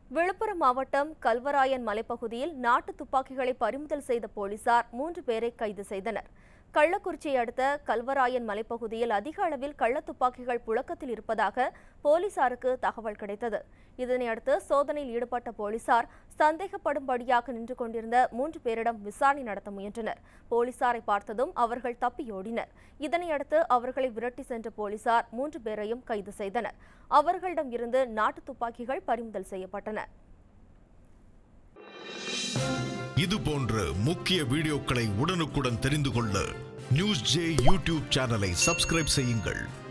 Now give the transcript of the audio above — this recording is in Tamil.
விழுப்புரம் மாவட்டம் கல்வராயன் மலைப்பகுதியில் நாட்டு துப்பாக்கிகளை பறிமுதல் செய்த போலீசார் மூன்று பேரை கைது செய்தனர் கள்ளக்குறிச்சியை அடுத்த கல்வராயன் மலைப்பகுதியில் அதிக அளவில் கள்ளத் துப்பாக்கிகள் புழக்கத்தில் இருப்பதாக போலீசாருக்கு தகவல் கிடைத்தது இதனையடுத்து சோதனையில் ஈடுபட்ட போலீசார் சந்தேகப்படும்படியாக நின்று கொண்டிருந்த மூன்று பேரிடம் விசாரணை நடத்த முயன்றனர் போலீசாரை பார்த்ததும் அவர்கள் தப்பியோடினர் இதனையடுத்து அவர்களை விரட்டி சென்ற போலீசார் மூன்று பேரையும் கைது செய்தனர் அவர்களிடம் இருந்து நாட்டு துப்பாக்கிகள் பறிமுதல் செய்யப்பட்டன இது போன்ற முக்கிய வீடியோக்களை உடனுக்குடன் தெரிந்து கொள்ள நியூஸ் ஜே யூடியூப் சேனலை சப்ஸ்கிரைப் செய்யுங்கள்